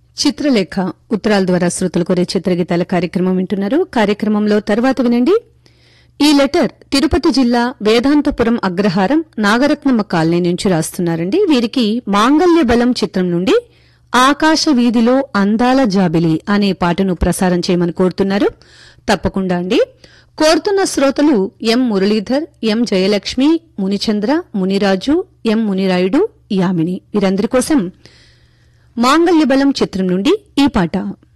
చిత్రలేఖ ఉత్తరాల ద్వారా శ్రోతలు కోరే చిత్రగీతాల కార్యక్రమం వింటున్నారు కార్యక్రమంలో తర్వాత వినండి ఈ లెటర్ తిరుపతి జిల్లా వేదాంతపురం అగ్రహారం నాగరత్నమ్మ కాలనీ నుంచి రాస్తున్నారండి వీరికి మాంగల్య బలం చిత్రం నుండి ఆకాశ వీధిలో అందాల జాబిలి అనే పాటను ప్రసారం చేయమని కోరుతున్నారు తప్పకుండా అండి కోరుతున్న శ్రోతలు ఎం మురళీధర్ ఎం జయలక్ష్మి మునిచంద్ర మునిరాజు ఎం మునిరాయుడు యామిని వీరందరి కోసం మాంగల్య బలం చిత్రం నుండి ఈ పాట